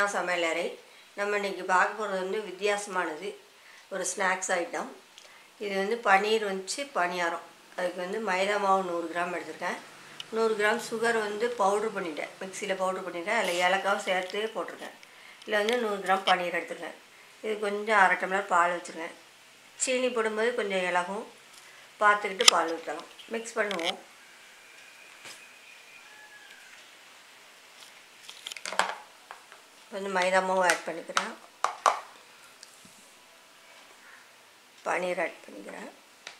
சமையலறை நம்ம இன்றைக்கி பார்க்க போகிறது வந்து வித்தியாசமானது ஒரு ஸ்நாக்ஸ் ஐட்டம் இது வந்து பன்னீர் வந்துச்சு பணியாரம் அதுக்கு வந்து மைதா மாவு நூறு கிராம் எடுத்திருக்கேன் நூறு கிராம் சுகர் வந்து பவுட்ரு பண்ணிட்டேன் மிக்சியில் பவுட்ரு பண்ணிட்டேன் அதில் ஏலக்காவும் சேர்த்து போட்டிருக்கேன் இதில் வந்து நூறு கிராம் பன்னீர் எடுத்துருக்கேன் இது கொஞ்சம் அரை டம்ளர் பால் வச்சுருக்கேன் சீனி போடும்போது கொஞ்சம் இலகும் பார்த்துக்கிட்டு பால் ஊற்றலாம் மிக்ஸ் பண்ணுவோம் வந்து மைதா மாவு ஆட் பண்ணிக்கிறேன் பன்னீர் ஆட் பண்ணிக்கிறேன்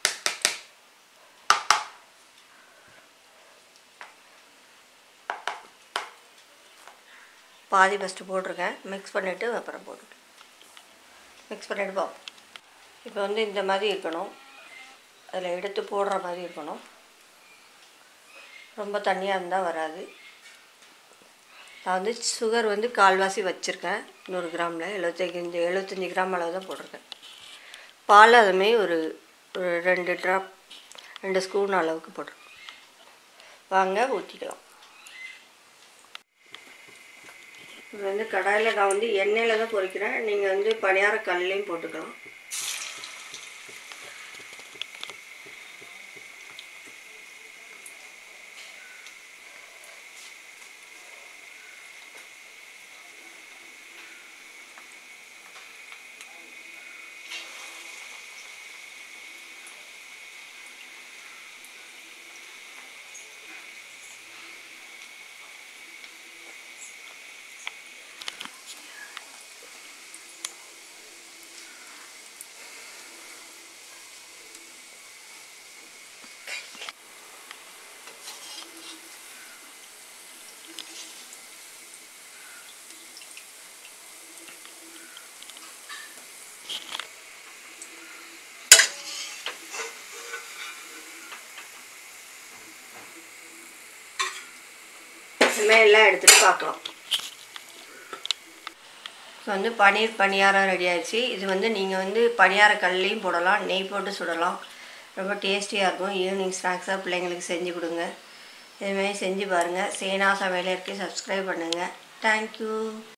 பாதி ஃபஸ்ட்டு போட்டிருக்கேன் மிக்ஸ் பண்ணிவிட்டு அப்புறம் போட்டுருக்கேன் மிக்ஸ் பண்ணிவிட்டு பார்ப்போம் இப்போ வந்து இந்த மாதிரி இருக்கணும் அதில் எடுத்து போடுற மாதிரி இருக்கணும் ரொம்ப தண்ணியாக இருந்தால் வராது நான் வந்து சுகர் வந்து கால்வாசி வச்சுருக்கேன் நூறு கிராமில் எழுபத்தஞ்சு எழுபத்தஞ்சி கிராம் அளவு தான் போட்டிருக்கேன் பால் அதுமாரி ஒரு ஒரு ரெண்டு ட்ராப் ரெண்டு ஸ்பூன் அளவுக்கு போட்டிருக்கேன் வாங்க ஊற்றிக்கலாம் இது வந்து கடாயில் நான் வந்து எண்ணெயில் தான் பொரிக்கிறேன் நீங்கள் வந்து பணியார கல்லையும் போட்டுக்கலாம் இனிமேல் எல்லாம் எடுத்துகிட்டு பார்க்கலாம் இப்போ வந்து பன்னீர் பணியாரம் ரெடி ஆயிடுச்சு இது வந்து நீங்கள் வந்து பணியார கல்லையும் போடலாம் நெய் போட்டு சுடலாம் ரொம்ப டேஸ்டியாக இருக்கும் ஈவினிங் ஸ்நாக்ஸாக பிள்ளைங்களுக்கு செஞ்சு கொடுங்க இதுமாரி செஞ்சு பாருங்கள் சேனா சமையலருக்கு சப்ஸ்கிரைப் பண்ணுங்கள் தேங்க்யூ